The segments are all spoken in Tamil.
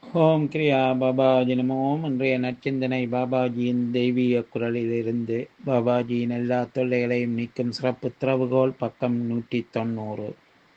ஓம் கிரியா பாபாஜி நமோம் இன்றைய நற்சிந்தனை பாபாஜியின் தெய்வீக குரலிலிருந்து பாபாஜியின் எல்லா தொல்லைகளையும் நீக்கும் சிறப்பு திறவுகோல் பக்கம் நூற்றி தொண்ணூறு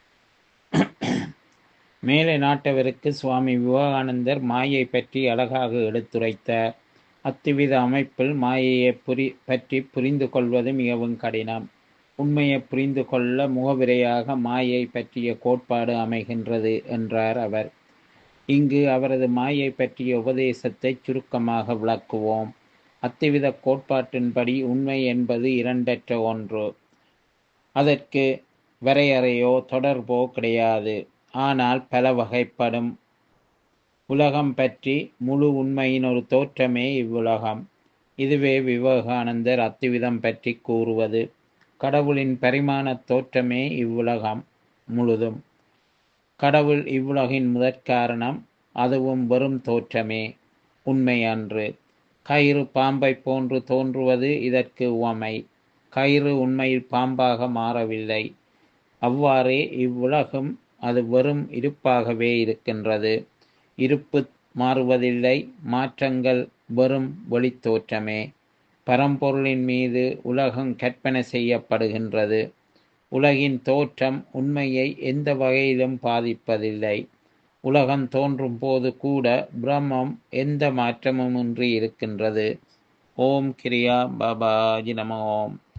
மேலை நாட்டவருக்கு சுவாமி விவேகானந்தர் மாயை பற்றி அழகாக எடுத்துரைத்தார் அத்துவித அமைப்பில் மாயையை புரி பற்றி புரிந்து கொள்வது மிகவும் கடினம் உண்மையை புரிந்து கொள்ள முகவிரையாக மாயை பற்றிய கோட்பாடு அமைகின்றது என்றார் அவர் இங்கு அவரது மாயை பற்றிய உபதேசத்தை சுருக்கமாக விளக்குவோம் அத்துவித கோட்பாட்டின்படி உண்மை என்பது இரண்டற்ற ஒன்று அதற்கு வரையறையோ தொடர்போ கிடையாது ஆனால் பல வகைப்படும் உலகம் பற்றி முழு உண்மையின் ஒரு தோற்றமே இவ்வுலகம் இதுவே விவேகானந்தர் அத்துவிதம் பற்றி கூறுவது கடவுளின் பரிமாண தோற்றமே இவ்வுலகம் முழுதும் கடவுள் இவ்வுலகின் முதற்காரணம் அதுவும் வெறும் தோற்றமே உண்மை அன்று கயிறு பாம்பை போன்று தோன்றுவது இதற்கு உவமை கயிறு உண்மையில் பாம்பாக மாறவில்லை அவ்வாறே இவ்வுலகும் அது வெறும் இருப்பாகவே இருக்கின்றது இருப்பு மாறுவதில்லை மாற்றங்கள் வெறும் வெளித்தோற்றமே பரம்பொருளின் மீது உலகம் கற்பனை செய்யப்படுகின்றது உலகின் தோற்றம் உண்மையை எந்த வகையிலும் பாதிப்பதில்லை உலகம் தோன்றும் போது கூட பிரம்மம் எந்த மாற்றமுமின்றி இருக்கின்றது ஓம் கிரியா பாபாஜி நம ஓம்